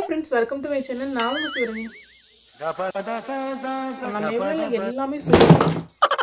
hi friends welcome to my channel நான் உங்க சிவரங்கி நம்ம எவ்வளோ எல்லாமே சொல்லுவோம்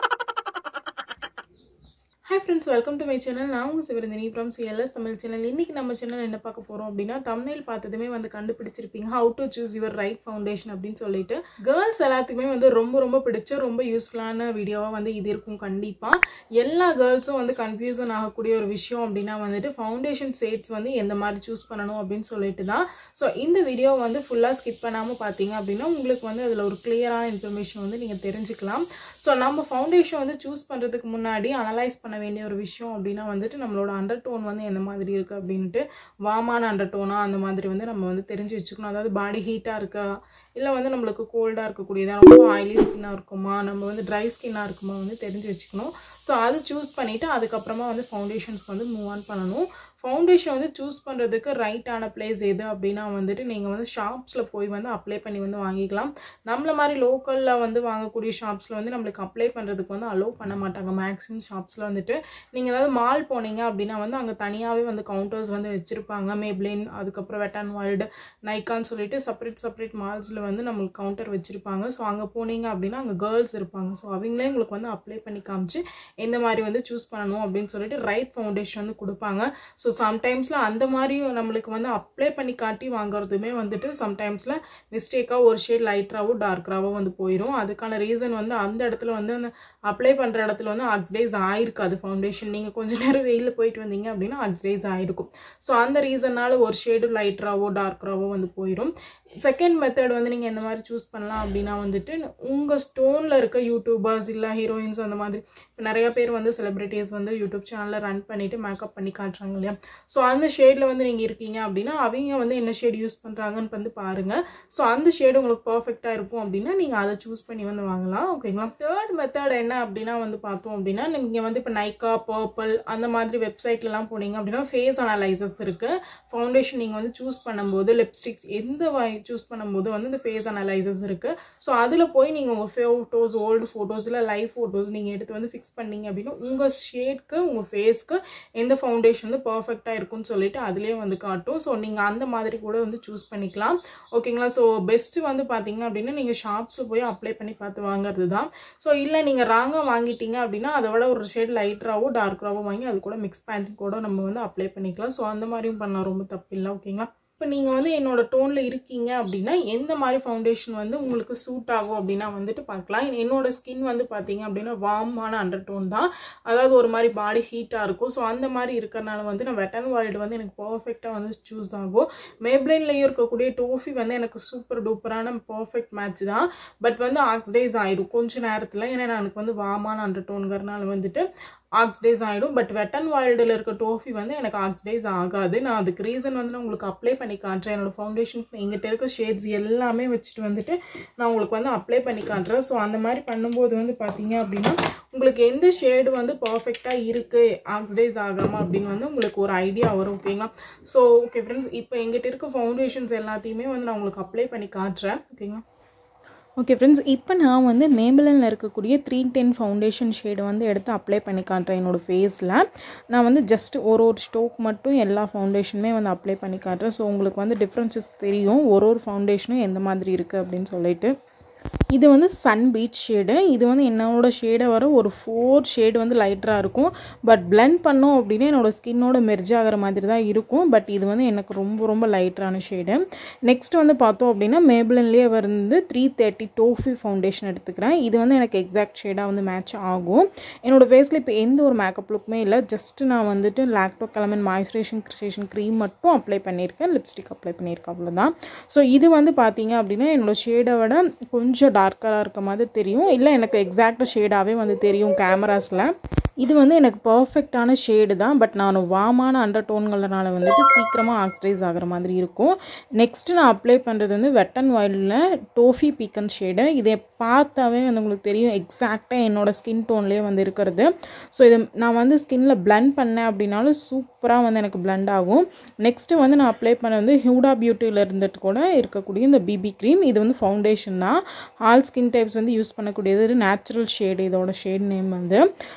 hi friends welcome to my channel நான் உங்கள் Sivaranthini from CLS Tamil channel இன்னைக்கு நம்ம சேனல் என்ன பார்க்க போகிறோம் அப்படின்னா தமிழில் பார்த்ததுமே வந்து கண்டுபிடிச்சிருப்பீங்க how to choose your right foundation அப்படின்னு சொல்லிட்டு கேர்ள்ஸ் எல்லாத்துக்குமே வந்து ரொம்ப ரொம்ப பிடிச்ச ரொம்ப யூஸ்ஃபுல்லான வீடியோவாக வந்து இது இருக்கும் கண்டிப்பாக எல்லா கேர்ள்ஸும் வந்து கன்ஃபியூசன் ஆகக்கூடிய ஒரு விஷயம் அப்படின்னா வந்துட்டு ஃபவுண்டேஷன் ஷேட்ஸ் வந்து எந்த மாதிரி சூஸ் பண்ணணும் அப்படின்னு சொல்லிட்டு தான் ஸோ இந்த வீடியோ வந்து ஃபுல்லாக ஸ்கிப் பண்ணாமல் பார்த்தீங்க அப்படின்னா உங்களுக்கு வந்து அதில் ஒரு கிளியரான இன்ஃபர்மேஷன் வந்து நீங்கள் தெரிஞ்சுக்கலாம் ஸோ நம்ம ஃபவுண்டேஷன் வந்து சூஸ் பண்ணுறதுக்கு முன்னாடி அனலைஸ் பண்ண வேண்டிய ஒரு விஷயம் அப்படின்னா வந்துட்டு நம்மளோட அண்டர் டோன் வந்து எந்த மாதிரி இருக்குது அப்படின்ட்டு வாமான அண்டர் டோனா அந்த மாதிரி வந்து நம்ம வந்து தெரிஞ்சு வச்சுக்கணும் அதாவது பாடி ஹீட்டாக இருக்கா இல்லை வந்து நம்மளுக்கு கோல்டாக இருக்கக்கூடியதா ரொம்ப ஆயிலி ஸ்கின்னாக இருக்குமா நம்ம வந்து ட்ரை ஸ்கின்னாக இருக்குமா வந்து தெரிஞ்சு வச்சுக்கணும் ஸோ அது சூஸ் பண்ணிவிட்டு அதுக்கப்புறமா வந்து ஃபவுண்டேஷன்ஸ்க்கு வந்து மூவ் ஆன் பண்ணணும் ஃபவுண்டேஷன் வந்து சூஸ் பண்ணுறதுக்கு ரைட்டான பிளேஸ் எது அப்படின்னா வந்துட்டு நீங்கள் வந்து ஷாப்ஸில் போய் வந்து அப்ளை பண்ணி வந்து வாங்கிக்கலாம் நம்மள மாதிரி லோக்கலில் வந்து வாங்கக்கூடிய ஷாப்ஸில் வந்து நம்மளுக்கு அப்ளை பண்ணுறதுக்கு வந்து அலோவ் பண்ண மாட்டாங்க மேக்ஸிமம் ஷாப்ஸில் வந்துட்டு நீங்கள் ஏதாவது மால் போனீங்க அப்படின்னா வந்து அங்கே தனியாகவே வந்து கவுண்டர்ஸ் வந்து வச்சுருப்பாங்க மேப்ளின் அதுக்கப்புறம் வெட்டான் வைல்டு நைக்கான்னு சொல்லிட்டு செப்பரேட் செப்பரேட் மால்ஸில் வந்து நம்மளுக்கு கவுண்டர் வச்சுருப்பாங்க ஸோ அங்கே போனீங்க அப்படின்னா அங்கே கேர்ள்ஸ் இருப்பாங்க ஸோ அவங்களே உங்களுக்கு வந்து அப்ளை பண்ணி காமிச்சு எந்த மாதிரி வந்து சூஸ் பண்ணணும் அப்படின்னு சொல்லிட்டு ரைட் ஃபவுண்டேஷன் வந்து கொடுப்பாங்க ஸோ சம்டைம்ஸில் அந்த மாதிரி நம்மளுக்கு வந்து அப்ளை பண்ணி காட்டி வாங்குறதுமே வந்துட்டு சம்டைம்ஸில் மிஸ்டேக்காக ஒரு ஷேட் லைட்டராகவோ டார்க்கராகவோ வந்து போயிடும் அதுக்கான ரீசன் வந்து அந்த இடத்துல வந்து அந்த அப்ளை பண்ணுற இடத்துல வந்து ஆக்சிடைஸ் ஆயிருக்காது ஃபவுண்டேஷன் நீங்கள் கொஞ்ச நேரம் வெயிலில் போயிட்டு வந்தீங்க அப்படின்னா ஆக்சிடைஸ் ஆயிருக்கும் ஸோ அந்த ரீசனால் ஒரு ஷேடு லைட்டராகவோ டார்க்கராகவோ வந்து போயிடும் செகண்ட் மெத்தட் வந்து நீங்கள் எந்த மாதிரி சூஸ் பண்ணலாம் அப்படின்னா வந்துட்டு உங்கள் ஸ்டோனில் இருக்க யூடியூபர்ஸ் இல்லை ஹீரோயின்ஸ் அந்த மாதிரி இப்போ நிறைய பேர் வந்து செலிப்ரிட்டிஸ் வந்து யூடியூப் சேனலில் ரன் பண்ணிவிட்டு மேக்கப் பண்ணி காட்டுறாங்க இல்லையா ஸோ அந்த ஷேடில் வந்து நீங்கள் இருக்கீங்க அப்படின்னா அவங்க வந்து என்ன ஷேட் யூஸ் பண்ணுறாங்கன்னு வந்து பாருங்கள் ஸோ அந்த ஷேடு உங்களுக்கு பர்ஃபெக்டாக இருக்கும் அப்படின்னா நீங்கள் அதை சூஸ் பண்ணி வந்து வாங்கலாம் ஓகேங்களா தேர்ட் மெத்தட் என்ன அப்படின்னா வந்து பார்த்தோம் அப்படின்னா நீங்கள் வந்து இப்போ நைக்கா பர்பிள் அந்த மாதிரி வெப்சைட்லலாம் போனீங்க அப்படின்னா ஃபேஸ் அனலைசஸ் இருக்குது ஃபவுண்டேஷன் நீங்கள் வந்து சூஸ் பண்ணும்போது லிப்ஸ்டிக் எந்த வாய் சூஸ் பண்ணும்போது வந்து இந்த ஃபேஸ் அனலைசஸ் இருக்குது ஸோ அதில் போய் நீங்கள் உங்கள் ஃபோட்டோஸ் ஓல்டு ஃபோட்டோஸ் இல்லை லைவ் ஃபோட்டோஸ் நீங்கள் எடுத்து வந்து ஃபிக்ஸ் பண்ணீங்க அப்படின்னா உங்கள் ஷேட்க்கு உங்கள் ஃபேஸ்க்கு எந்த ஃபவுண்டேஷன் வந்து பர்ஃபெக்டாக இருக்கும்னு சொல்லிட்டு அதுலேயே வந்து காட்டும் ஸோ நீங்கள் அந்த மாதிரி கூட வந்து சூஸ் பண்ணிக்கலாம் ஓகேங்களா ஸோ பெஸ்ட்டு வந்து பார்த்தீங்க அப்படின்னா நீங்கள் ஷாப்ஸில் போய் அப்ளை பண்ணி பார்த்து வாங்குறது தான் ஸோ இல்லை நீங்கள் ராங்காக வாங்கிட்டீங்க அப்படின்னா அதை விட ஒரு ஷேட் லைட்டராகவோ டார்க்கராகவோ வாங்கி அது கூட மிக்ஸ் பண்ணி கூட நம்ம வந்து அப்ளை பண்ணிக்கலாம் ஸோ அந்த மாதிரியும் பண்ணலாம் ரொம்ப தப்பு இல்லை ஓகேங்களா இப்போ நீங்கள் வந்து என்னோட டோனில் இருக்கீங்க அப்படின்னா எந்த மாதிரி ஃபவுண்டேஷன் வந்து உங்களுக்கு சூட் ஆகும் அப்படின்னா வந்துட்டு பார்க்கலாம் என்னோட ஸ்கின் வந்து பார்த்தீங்க அப்படின்னா வார்மான அண்டர் டோன் தான் அதாவது ஒரு மாதிரி பாடி ஹீட்டாக இருக்கும் ஸோ அந்த மாதிரி இருக்கிறனால வந்து நான் வெட்டன் வாய்டு வந்து எனக்கு பர்ஃபெக்டாக வந்து சூஸ் ஆகும் மேப்ளைன்லேயும் இருக்கக்கூடிய டோஃபி வந்து எனக்கு சூப்பர் டூப்பரான பர்ஃபெக்ட் மேட்ச் தான் பட் வந்து ஆக்சிடைஸ் ஆயிடும் கொஞ்ச நேரத்தில் ஏன்னா எனக்கு வந்து வார்மான அண்டர் டோனுங்கிறனால வந்துட்டு ஆக்சிடைஸ் ஆகிடும் பட் வெட்டன் வைல்டில் இருக்க டோஃபி வந்து எனக்கு ஆக்சிடைஸ் ஆகாது நான் அதுக்கு ரீசன் வந்து நான் உங்களுக்கு அப்ளை பண்ணி காட்டுறேன் என்னோடய ஃபவுண்டேஷன் எங்கிட்ட இருக்க ஷேட்ஸ் எல்லாமே வச்சுட்டு வந்துட்டு நான் உங்களுக்கு வந்து அப்ளை பண்ணி காட்டுறேன் ஸோ அந்த மாதிரி பண்ணும்போது வந்து பார்த்தீங்க அப்படின்னா உங்களுக்கு எந்த ஷேடு வந்து பர்ஃபெக்டாக இருக்குது ஆக்சிடைஸ் ஆகாமல் அப்படின்னு வந்து உங்களுக்கு ஒரு ஐடியா வரும் ஓகேங்களா ஸோ ஓகே ஃப்ரெண்ட்ஸ் இப்போ எங்கிட்ட இருக்க ஃபவுண்டேஷன்ஸ் எல்லாத்தையுமே வந்து நான் உங்களுக்கு அப்ளை பண்ணி காட்டுறேன் ஓகேங்களா ஓகே ஃப்ரெண்ட்ஸ் இப்போ நான் வந்து மேபிளனில் இருக்கக்கூடிய த்ரீ டென் ஃபவுண்டேஷன் ஷேடு வந்து எடுத்து அப்ளை பண்ணி காட்டுறேன் என்னோடய ஃபேஸில் நான் வந்து ஜஸ்ட் ஒரு ஒரு ஸ்டோக் மட்டும் எல்லா ஃபவுண்டேஷனுமே வந்து அப்ளை பண்ணி காட்டுறேன் ஸோ உங்களுக்கு வந்து டிஃப்ரென்சஸ் தெரியும் ஒரு ஒரு ஃபவுண்டேஷனும் எந்த மாதிரி இருக்குது அப்படின்னு சொல்லிட்டு இது வந்து சன் பீச் ஷேடு இது வந்து என்னோட ஷேடை வர ஒரு ஃபோர் ஷேடு வந்து லைட்டராக இருக்கும் பட் பிளெண்ட் பண்ணோம் அப்படின்னா என்னோடய ஸ்கின்னோட மெர்ஜ் ஆகிற மாதிரி தான் இருக்கும் பட் இது வந்து எனக்கு ரொம்ப ரொம்ப லைட்டரான ஷேடு நெக்ஸ்ட் வந்து பார்த்தோம் அப்படின்னா மேபிளன்லேயே வந்து த்ரீ தேர்ட்டி டோஃபி ஃபவுண்டேஷன் எடுத்துக்கிறேன் இது வந்து எனக்கு எக்ஸாக்ட் ஷேடாக வந்து மேட்ச் ஆகும் என்னோடய ஃபேஸில் இப்போ எந்த ஒரு மேக்கப் லுக்குமே இல்லை ஜஸ்ட் நான் வந்துட்டு லாக்டோ கலமன் மாய்ஸ்சரைசேஷன் கிரிசேஷன் க்ரீம் மட்டும் அப்ளை பண்ணியிருக்கேன் லிப்ஸ்டிக் அப்ளை பண்ணியிருக்கேன் அவ்வளோதான் ஸோ இது வந்து பார்த்தீங்க அப்படின்னா என்னோடய ஷேடை விட கொஞ்சம் டார்க்கராக இருக்க மாதிரி தெரியும் இல்லை எனக்கு எக்ஸாக்டாக ஷேடாகவே வந்து தெரியும் கேமராஸில் இது வந்து எனக்கு பர்ஃபெக்டான ஷேடு தான் பட் நான் வாமான அண்டர் டோன்களனால வந்துட்டு சீக்கிரமாக ஆக்சிடைஸ் ஆகிற மாதிரி இருக்கும் நெக்ஸ்ட்டு நான் அப்ளை பண்ணுறது வந்து வெட்டன் வைல்டில் டோஃபி பீக்கன் ஷேடு இதை பார்த்தாவே வந்து உங்களுக்கு தெரியும் எக்ஸாக்டாக என்னோடய ஸ்கின் டோன்லேயே வந்து இருக்கிறது ஸோ இதை நான் வந்து ஸ்கின்னில் பிளண்ட் பண்ணேன் அப்படின்னாலும் சூப்பராக வந்து எனக்கு பிளண்ட் ஆகும் நெக்ஸ்ட்டு வந்து நான் அப்ளை பண்ண வந்து ஹியூடா பியூட்டியில் இருந்துட்டு கூட இருக்கக்கூடிய இந்த பிபி க்ரீம் இது வந்து ஃபவுண்டேஷன் தான் ஆல் ஸ்கின் டைப்ஸ் வந்து யூஸ் பண்ணக்கூடியது நேச்சுரல் ஷேடு இதோட ஷேட் நேம் வந்து நம்ம வந்து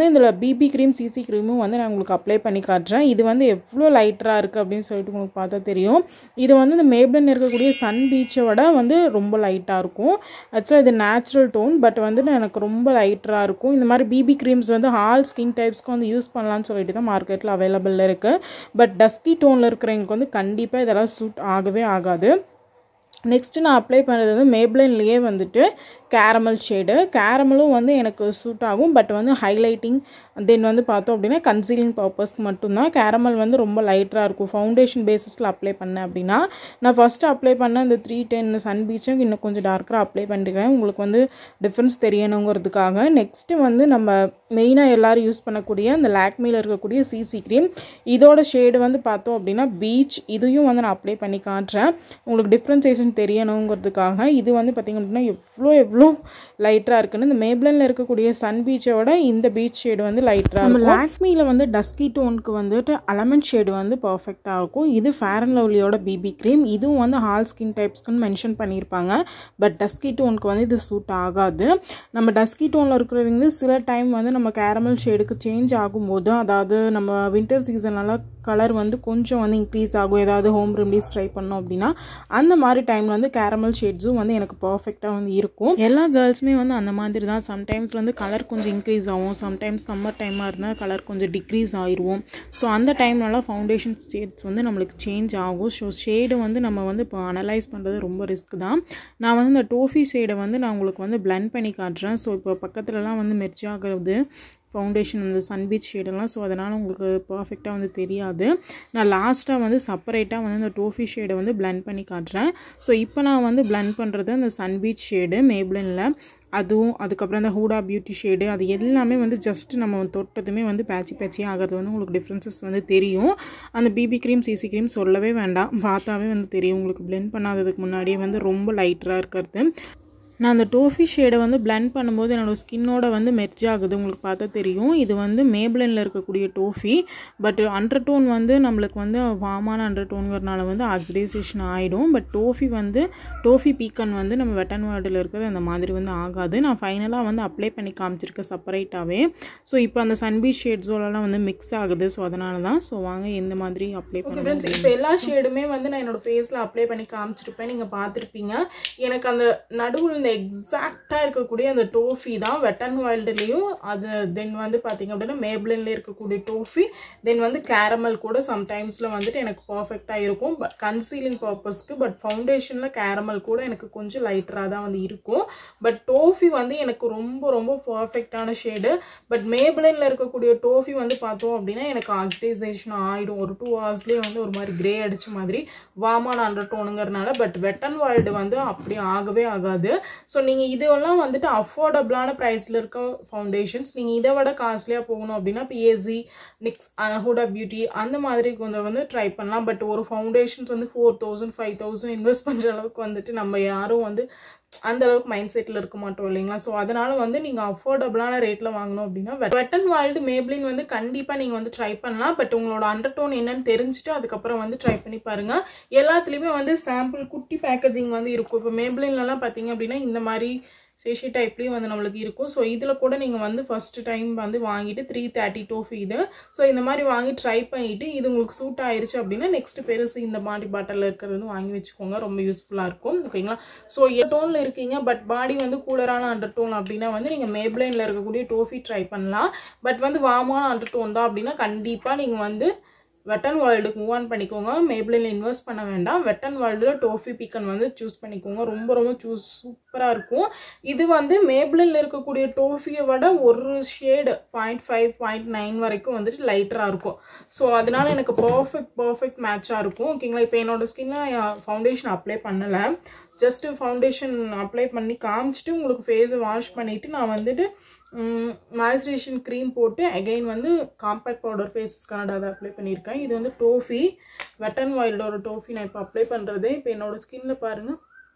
இதில் பிபி க்ரீம் சிசி க்ரீமும் வந்து நான் உங்களுக்கு அப்ளை பண்ணி காட்டுறேன் இது வந்து எவ்வளோ லைட்டராக இருக்குது அப்படின்னு சொல்லிட்டு உங்களுக்கு பார்த்தா தெரியும் இது வந்து இந்த மேப்டன் இருக்கக்கூடிய சன் பீச்சை விட வந்து ரொம்ப லைட்டாக இருக்கும் ஆக்சுவலாக இது நேச்சுரல் டோன் பட் வந்துட்டு எனக்கு ரொம்ப லைட்டராக இருக்கும் இந்த மாதிரி பிபி க்ரீம்ஸ் வந்து ஆல் ஸ்கின் டைப்ஸ்க்கு வந்து யூஸ் பண்ணலாம்னு சொல்லிட்டு தான் மார்க்கெட்டில் அவைலபிள் இருக்குது பட் டஸ்டி டோனில் இருக்கிறவங்களுக்கு வந்து கண்டிப்பாக இதெல்லாம் சூட் ஆகவே ஆகாது நெக்ஸ்ட்டு நான் அப்ளை பண்ணுறது வந்து மேப்ளைன்லேயே வந்துட்டு கேரமல் ஷேடு கேரமலும் வந்து எனக்கு சூட் ஆகும் பட் வந்து ஹைலைட்டிங் தென் வந்து பார்த்தோம் அப்படின்னா கன்சீலிங் பர்பஸ்க்கு மட்டும்தான் கேரமல் வந்து ரொம்ப லைட்டராக இருக்கும் ஃபவுண்டேஷன் பேசிஸில் அப்ளை பண்ணேன் அப்படின்னா நான் ஃபஸ்ட்டு அப்ளை பண்ண அந்த த்ரீ டென் சன் பீச்சும் இன்னும் கொஞ்சம் டார்க்கராக அப்ளை பண்ணிருக்கேன் உங்களுக்கு வந்து டிஃப்ரென்ஸ் தெரியணுங்கிறதுக்காக நெக்ஸ்ட்டு வந்து நம்ம மெயினாக எல்லோரும் யூஸ் பண்ணக்கூடிய அந்த லேக்மியில் இருக்கக்கூடிய சிசி க்ரீம் இதோட ஷேடு வந்து பார்த்தோம் அப்படின்னா பீச் இதையும் வந்து நான் அப்ளை பண்ணி காட்டுறேன் உங்களுக்கு டிஃப்ரென்சேஷன் தெரியணுங்கிறதுக்காக இது வந்து பார்த்திங்க அப்படின்னா எவ்வளோ எவ்வளோ லைட்டராக இருக்குன்னு இந்த மேப்லனில் இருக்கக்கூடிய சன் பீச்சோட இந்த பீச் ஷேடு வந்து லைட்டராக நம்ம லாக்மியில் வந்து டஸ்கி டோனுக்கு வந்துட்டு அலமெண்ட் ஷேடு வந்து பர்ஃபெக்டாக இருக்கும் இது ஃபேர் அண்ட் லவ்லியோட பிபி க்ரீம் இதுவும் வந்து ஹால் ஸ்கின் டைப்ஸ்க்குன்னு மென்ஷன் பண்ணியிருப்பாங்க பட் டஸ்கி டோனுக்கு வந்து இது சூட் ஆகாது நம்ம டஸ்கி டோனில் இருக்கிறவங்க வந்து சில டைம் வந்து நம்ம கேரமல் ஷேடுக்கு சேஞ்ச் ஆகும்போது அதாவது நம்ம வின்டர் சீசனால கலர் வந்து கொஞ்சம் வந்து இன்க்ரீஸ் ஆகும் ஏதாவது ஹோம் ரெமடிஸ் ட்ரை பண்ணோம் அப்படின்னா அந்த மாதிரி டைமில் வந்து கேரமல் ஷேட்ஸும் வந்து எனக்கு பர்ஃபெக்டாக வந்து இருக்கும் எல்லா கேர்ள்ஸுமே வந்து அந்த மாதிரி தான் சம்டைம்ஸ் வந்து கலர் கொஞ்சம் இன்க்ரீஸ் ஆகும் சம்டைம்ஸ் சம்மர் டைமாக இருந்தால் கலர் கொஞ்சம் டிக்ரீஸ் ஆயிடுவோம் ஸோ அந்த டைம்லலாம் ஃபவுண்டேஷன் ஷேட்ஸ் வந்து நம்மளுக்கு சேஞ்ச் ஆகும் ஸோ ஷேடு வந்து நம்ம வந்து இப்போ அனலைஸ் பண்ணுறது ரொம்ப ரிஸ்க் தான் நான் வந்து இந்த டோஃபி ஷேடை வந்து நான் உங்களுக்கு வந்து பிளெண்ட் பண்ணி காட்டுறேன் ஸோ இப்போ பக்கத்துலலாம் வந்து மெர்ஜ் ஆகிறது ஃபவுண்டேஷன் வந்து சன் பீச் ஷேடெல்லாம் ஸோ அதனால் உங்களுக்கு பர்ஃபெக்டாக வந்து தெரியாது நான் லாஸ்ட்டாக வந்து செப்பரேட்டாக வந்து இந்த டோஃபி ஷேடை வந்து பிளெண்ட் பண்ணி காட்டுறேன் ஸோ இப்போ நான் வந்து பிளெண்ட் பண்ணுறது அந்த சன் பீச் ஷேடு மேப்ளனில் அதுவும் அதுக்கப்புறம் அந்த ஹூடா பியூட்டி ஷேடு அது எல்லாமே வந்து ஜஸ்ட் நம்ம தொட்டதுமே வந்து பேட்சி பேட்சி ஆகிறது வந்து உங்களுக்கு டிஃப்ரென்சஸ் வந்து தெரியும் அந்த பிபி க்ரீம் சிசி க்ரீம் சொல்லவே வேண்டாம் பார்த்தாவே வந்து தெரியும் உங்களுக்கு பிளெண்ட் பண்ணாததுக்கு முன்னாடியே வந்து ரொம்ப லைட்டராக இருக்கிறது நான் அந்த டோஃபி ஷேடை வந்து பிளெண்ட் பண்ணும்போது என்னோடய ஸ்கின்னோட வந்து மெர்ஜ் ஆகுது உங்களுக்கு பார்த்தா தெரியும் இது வந்து மேப்ளனில் இருக்கக்கூடிய டோஃபி பட் அண்டர் டோன் வந்து நம்மளுக்கு வந்து வாமான அண்டர் டோனுங்கிறனால வந்து ஆக்சிடைசேஷன் ஆகிடும் பட் டோஃபி வந்து டோஃபி பீக்கன் வந்து நம்ம வெட்டன் வேர்டில் இருக்கிறது அந்த மாதிரி வந்து ஆகாது நான் ஃபைனலாக வந்து அப்ளை பண்ணி காமிச்சிருக்கேன் செப்பரேட்டாகவே ஸோ இப்போ அந்த சன்பீச் ஷேட்ஸோலலாம் வந்து மிக்ஸ் ஆகுது ஸோ அதனால தான் ஸோ வாங்க எந்த மாதிரி அப்ளை ஓகே பண்ண ஃப்ரெண்ட்ஸ் இப்போ எல்லா ஷேடுமே வந்து நான் என்னோட ஃபேஸில் அப்ளை பண்ணி காமிச்சிருப்பேன் நீங்கள் பார்த்துருப்பீங்க எனக்கு அந்த நடுவில் இந்த எக்ஸாக்டாக இருக்கக்கூடிய அந்த டோஃபி தான் வெட்டன் வைல்டுலேயும் அது தென் வந்து பார்த்தீங்க அப்படின்னா மேப்ளின்ல இருக்கக்கூடிய டோஃபி தென் வந்து கேரமல் கூட சம்டைம்ஸில் வந்துட்டு எனக்கு பர்ஃபெக்டாக இருக்கும் பட் கன்சீலிங் பர்பஸ்க்கு பட் ஃபவுண்டேஷனில் கேரமல் கூட எனக்கு கொஞ்சம் லைட்டராக தான் வந்து இருக்கும் பட் டோஃபி வந்து எனக்கு ரொம்ப ரொம்ப பர்ஃபெக்டான ஷேடு பட் மேப்ளின்ல இருக்கக்கூடிய டோஃபி வந்து பார்த்தோம் அப்படின்னா எனக்கு ஆக்சிடைசேஷன் ஆகிடும் ஒரு டூ ஹவர்ஸ்லேயே வந்து ஒரு மாதிரி கிரே அடிச்ச மாதிரி வாமான அண்டர் டோனுங்கிறனால பட் வெட்டன் வேர்ல்டு வந்து அப்படி ஆகவே ஆகாது ஸோ நீங்கள் இதெல்லாம் வந்துட்டு அஃபோர்டபுளான ப்ரைஸில் இருக்க ஃபவுண்டேஷன்ஸ் நீங்கள் இதை விட காஸ்ட்லியாக போகணும் அப்படின்னா பிஎஸ்சி நிக்ஸ் ஹூடா பியூட்டி அந்த மாதிரி கொஞ்சம் வந்து ட்ரை பண்ணலாம் பட் ஒரு ஃபவுண்டேஷன்ஸ் வந்து four thousand five thousand invest பண்ணுற அளவுக்கு வந்துட்டு நம்ம யாரும் வந்து அந்த அளவுக்கு மைண்ட் செட்டில் இருக்க மாட்டோம் இல்லைங்களா ஸோ அதனால வந்து நீங்கள் அஃபோர்டபுளான ரேட்டில் வாங்கணும் அப்படின்னா வெட்டன் வேர்ல்டு மேப்ளின் வந்து கண்டிப்பாக நீங்கள் வந்து ட்ரை பண்ணலாம் பட் உங்களோட அண்டர் டோன் என்னன்னு தெரிஞ்சுட்டு அதுக்கப்புறம் வந்து ட்ரை பண்ணி பாருங்க எல்லாத்துலேயுமே வந்து சாம்பிள் குட்டி பேக்கேஜிங் வந்து இருக்கும் இப்போ மேப்ளின்லலாம் பார்த்தீங்க அப்படின்னா இந்த மாதிரி சேஷி டைப்லேயும் வந்து நம்மளுக்கு இருக்கும் ஸோ இதில் கூட நீங்கள் வந்து ஃபர்ஸ்ட் டைம் வந்து வாங்கிட்டு த்ரீ தேர்ட்டி டோஃபி இது ஸோ இந்த மாதிரி வாங்கி ட்ரை பண்ணிவிட்டு இது உங்களுக்கு சூட் ஆயிருச்சு அப்படின்னா நெக்ஸ்ட் பெருசு இந்த மாதிரி பாட்டிலில் இருக்கிறது வந்து வாங்கி வச்சுக்கோங்க ரொம்ப யூஸ்ஃபுல்லாக இருக்கும் ஓகேங்களா ஸோ டோனில் இருக்கீங்க பட் பாடி வந்து கூலரான அண்டர் டோன் அப்படின்னா வந்து நீங்கள் மேப்ளைனில் இருக்கக்கூடிய டோஃபி ட்ரை பண்ணலாம் பட் வந்து வாமான அண்டர் டோன் தான் அப்படின்னா கண்டிப்பாக நீங்கள் வந்து வெட்டன் வேர்ல்டுக்கு மூவ் ஆன் பண்ணிக்கோங்க மேப்ளின் இன்வெஸ்ட் பண்ண வேண்டாம் வெட்டன் வேர்ல்டில் டோஃபி பிக்கன் வந்து சூஸ் பண்ணிக்கோங்க ரொம்ப ரொம்ப சூஸ் சூப்பராக இருக்கும் இது வந்து மேப்ளின்ல இருக்கக்கூடிய டோஃபியை விட ஒரு shade point five point nine வரைக்கும் வந்துட்டு லைட்டராக இருக்கும் ஸோ அதனால எனக்கு பர்ஃபெக்ட் பர்ஃபெக்ட் மேட்சாக இருக்கும் ஓகேங்களா இப்போ என்னோட ஸ்கின்னை ஃபவுண்டேஷன் அப்ளை பண்ணலை ஜஸ்ட் ஃபவுண்டேஷன் அப்ளை பண்ணி காமிச்சிட்டு உங்களுக்கு ஃபேஸை வாஷ் பண்ணிவிட்டு நான் வந்துட்டு மாய்ஸ்சரைசேஷன் க்ரீம் போட்டு அகைன் வந்து காம்பேக்ட் பவுடர் ஃபேஸஸ் கனடா அதை அப்ளை பண்ணியிருக்கேன் இது வந்து டோஃபி வெட்டன் வைல்டோட டோஃபி நான் இப்போ அப்ளை பண்ணுறது இப்போ என்னோட ஸ்கின்ல பாருங்கள்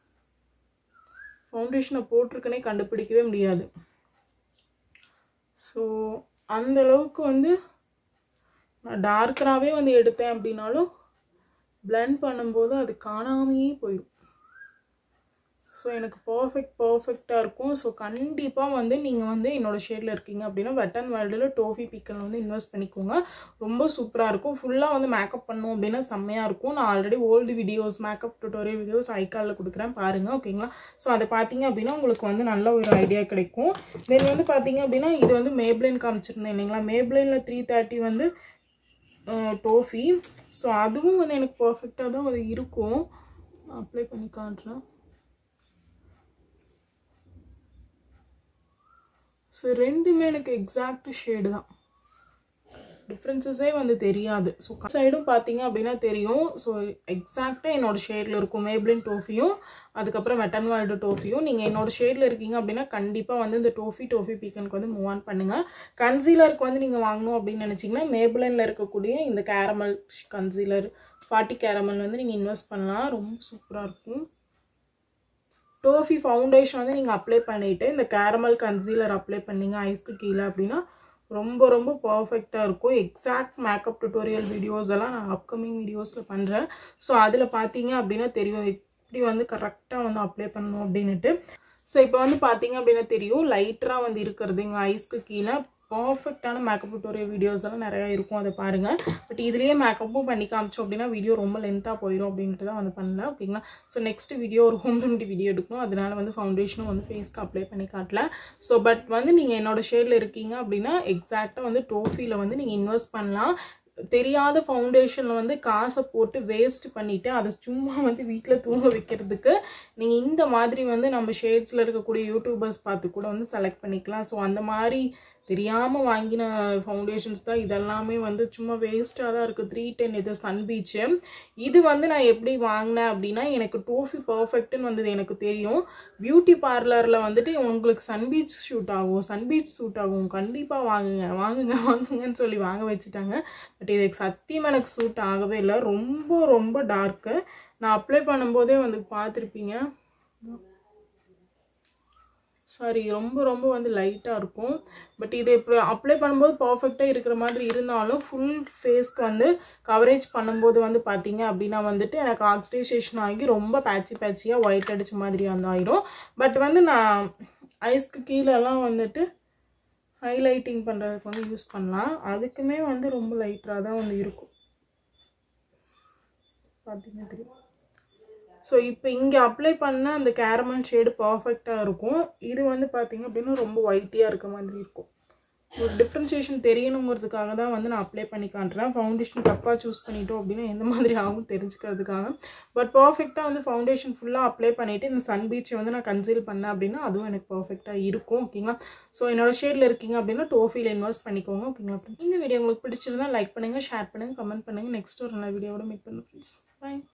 ஃபவுண்டேஷனை போட்டிருக்கனே கண்டுபிடிக்கவே முடியாது ஸோ அந்த அளவுக்கு வந்து நான் டார்க்கராகவே வந்து எடுத்தேன் அப்படின்னாலும் பிளெண்ட் பண்ணும்போது அது காணாமையே போயிடும் ஸோ எனக்கு பர்ஃபெக்ட் பர்ஃபெக்டாக இருக்கும் ஸோ கண்டிப்பாக வந்து நீங்கள் வந்து என்னோட ஷேடில் இருக்கீங்க அப்படின்னா வெட்டன் வேர்ல்டில் டோஃபி பிக்கல் வந்து இன்வெஸ்ட் பண்ணிக்கோங்க ரொம்ப சூப்பராக இருக்கும் ஃபுல்லாக வந்து மேக்கப் பண்ணோம் அப்படின்னா செம்மையாக இருக்கும் நான் already old videos makeup tutorial videos ஐகாலில் கொடுக்குறேன் பாருங்கள் ஓகேங்களா ஸோ அதை பார்த்தீங்க அப்படின்னா உங்களுக்கு வந்து நல்ல ஒரு ஐடியா கிடைக்கும் தென் வந்து பார்த்தீங்க அப்படின்னா இது வந்து மேப்ளைன் காமிச்சிருந்தேன் இல்லைங்களா மேப்ளைனில் த்ரீ தேர்ட்டி வந்து டோஃபி ஸோ அதுவும் வந்து எனக்கு பர்ஃபெக்டாக தான் அது இருக்கும் அப்ளை பண்ணி காட்டுறேன் ஸோ ரெண்டுமே எனக்கு எக்ஸாக்ட் ஷேடு தான் டிஃப்ரென்சஸே வந்து தெரியாது ஸோ சைடும் பார்த்தீங்க அப்படின்னா தெரியும் ஸோ எக்ஸாக்டாக என்னோட ஷேடில் இருக்கும் மேப்ளின் டோஃபியும் அதுக்கப்புறம் வெட்டன் வேர்ல்டு டோஃபியும் நீங்கள் என்னோட ஷேடில் இருக்கீங்க அப்படின்னா கண்டிப்பாக வந்து இந்த டோஃபி டோஃபி பீக்கனுக்கு வந்து மூவ் ஆன் பண்ணுங்கள் கன்சீலருக்கு வந்து நீங்கள் வாங்கணும் அப்படின்னு நினச்சிங்கன்னா மேப்ளினில் இருக்கக்கூடிய இந்த கேரமல் கன்சீலர் ஃபார்ட்டி கேரமல் வந்து நீங்கள் இன்வெஸ்ட் பண்ணலாம் ரொம்ப சூப்பராக இருக்கும் டோஃபி ஃபவுண்டேஷன் வந்து நீங்கள் அப்ளை பண்ணிவிட்டு இந்த கேரமல் கன்சீலர் அப்ளை பண்ணீங்க ஐஸ்க்கு கீழே அப்படின்னா ரொம்ப ரொம்ப பர்ஃபெக்டாக இருக்கும் எக்ஸாக்ட் மேக்கப் டுட்டோரியல் வீடியோஸ் எல்லாம் நான் அப்கமிங் வீடியோஸில் பண்ணுறேன் ஸோ அதில் பார்த்தீங்க அப்படின்னா தெரியும் எப்படி வந்து கரெக்டாக வந்து அப்ளை பண்ணணும் அப்படின்னுட்டு ஸோ இப்போ வந்து பார்த்தீங்க அப்படின்னா தெரியும் லைட்டராக வந்து இருக்கிறது இங்கே ஐஸ்க்கு கீழே பர்ஃபெக்டான மேக்கப் டுட்டோரியல் வீடியோஸ் எல்லாம் நிறையா இருக்கும் அதை பாருங்கள் பட் இதுலேயே மேக்கப்பும் பண்ணி காமிச்சோம் அப்படின்னா வீடியோ ரொம்ப லென்த்தாக போயிடும் அப்படின்ட்டு தான் வந்து பண்ணல ஓகேங்களா ஸோ நெக்ஸ்ட் வீடியோ ஒரு ஹோம் ரெமெடி வீடியோ எடுக்கணும் அதனால வந்து ஃபவுண்டேஷனும் வந்து ஃபேஸ்க்கு அப்ளை பண்ணி காட்டல ஸோ பட் வந்து நீங்கள் என்னோட ஷேடில் இருக்கீங்க அப்படின்னா எக்ஸாக்டாக வந்து டோஃபியில் வந்து நீங்கள் இன்வெஸ்ட் பண்ணலாம் தெரியாத ஃபவுண்டேஷனில் வந்து காசை போட்டு வேஸ்ட் பண்ணிவிட்டு அதை சும்மா வந்து வீட்டில் தூங்க வைக்கிறதுக்கு நீங்கள் இந்த மாதிரி வந்து நம்ம ஷேட்ஸில் இருக்கக்கூடிய யூடியூபர்ஸ் பார்த்து கூட வந்து செலக்ட் பண்ணிக்கலாம் ஸோ அந்த மாதிரி தெரியாமல் வாங்கின ஃபவுண்டேஷன்ஸ் தான் இதெல்லாமே வந்து சும்மா வேஸ்ட்டாக தான் இருக்குது த்ரீ டென் இது சன் பீச்சு இது வந்து நான் எப்படி வாங்கினேன் அப்படின்னா எனக்கு டோஃபி பர்ஃபெக்ட்னு வந்தது எனக்கு தெரியும் பியூட்டி பார்லரில் வந்துட்டு உங்களுக்கு சன் பீச் ஷூட் ஆகும் சன் பீச் ஷூட் ஆகும் கண்டிப்பாக வாங்குங்க வாங்குங்க வாங்குங்கன்னு சொல்லி வாங்க வச்சுட்டாங்க பட் இது சத்தியமாக எனக்கு சூட் ஆகவே இல்லை ரொம்ப ரொம்ப டார்க்கு நான் அப்ளை பண்ணும்போதே வந்து பார்த்துருப்பீங்க சாரி ரொம்ப ரொம்ப வந்து லைட்டாக இருக்கும் பட் இது இப்போ அப்ளை பண்ணும்போது பர்ஃபெக்டாக இருக்கிற மாதிரி இருந்தாலும் ஃபுல் ஃபேஸ்க்கு வந்து கவரேஜ் பண்ணும்போது வந்து பார்த்தீங்க அப்படின்னா வந்துட்டு எனக்கு ஆக்சிடைசேஷன் ஆகி ரொம்ப பேட்சி பேட்சியாக ஒயிட் அடித்த மாதிரி வந்து ஆயிரும் பட் வந்து நான் ஐஸ்க்கு கீழெல்லாம் வந்துட்டு ஹைலைட்டிங் பண்ணுறதுக்கு வந்து யூஸ் பண்ணலாம் அதுக்குமே வந்து ரொம்ப லைட்டாக தான் வந்து இருக்கும் பார்த்தீங்கன்னா தெரியும் ஸோ இப்போ இங்கே அப்ளை பண்ண அந்த கேரமல் ஷேடு பர்ஃபெக்டாக இருக்கும் இது வந்து பார்த்தீங்க அப்படின்னா ரொம்ப ஒயிட்டியாக இருக்க மாதிரி இருக்கும் ஒரு டிஃப்ரென்சியேஷன் தெரியணுங்கிறதுக்காக தான் வந்து நான் அப்ளை பண்ணி காட்டுறேன் ஃபவுண்டேஷன் தப்பாக சூஸ் பண்ணிட்டோம் அப்படின்னா எந்த மாதிரி ஆகும் தெரிஞ்சுக்கிறதுக்காக பட் பர்ஃபெக்டாக வந்து ஃபவுண்டேஷன் ஃபுல்லாக அப்ளை பண்ணிவிட்டு இந்த சன் பீச்சை வந்து நான் கன்சீல் பண்ணேன் அப்படின்னா அதுவும் எனக்கு பர்ஃபெக்டாக இருக்கும் ஓகேங்களா ஸோ என்னோட ஷேடில் இருக்கீங்க அப்படின்னா டோஃபியில் இன்வெஸ்ட் பண்ணிக்கோங்க ஓகேங்களா இந்த வீடியோ உங்களுக்கு பிடிச்சிருந்தா லைக் பண்ணுங்கள் ஷேர் பண்ணுங்கள் கமெண்ட் பண்ணுங்கள் நெக்ஸ்ட் ஒரு நல்ல வீடியோவோட மீட் பண்ணுங்க ஃப்ரெண்ட்ஸ் பாய்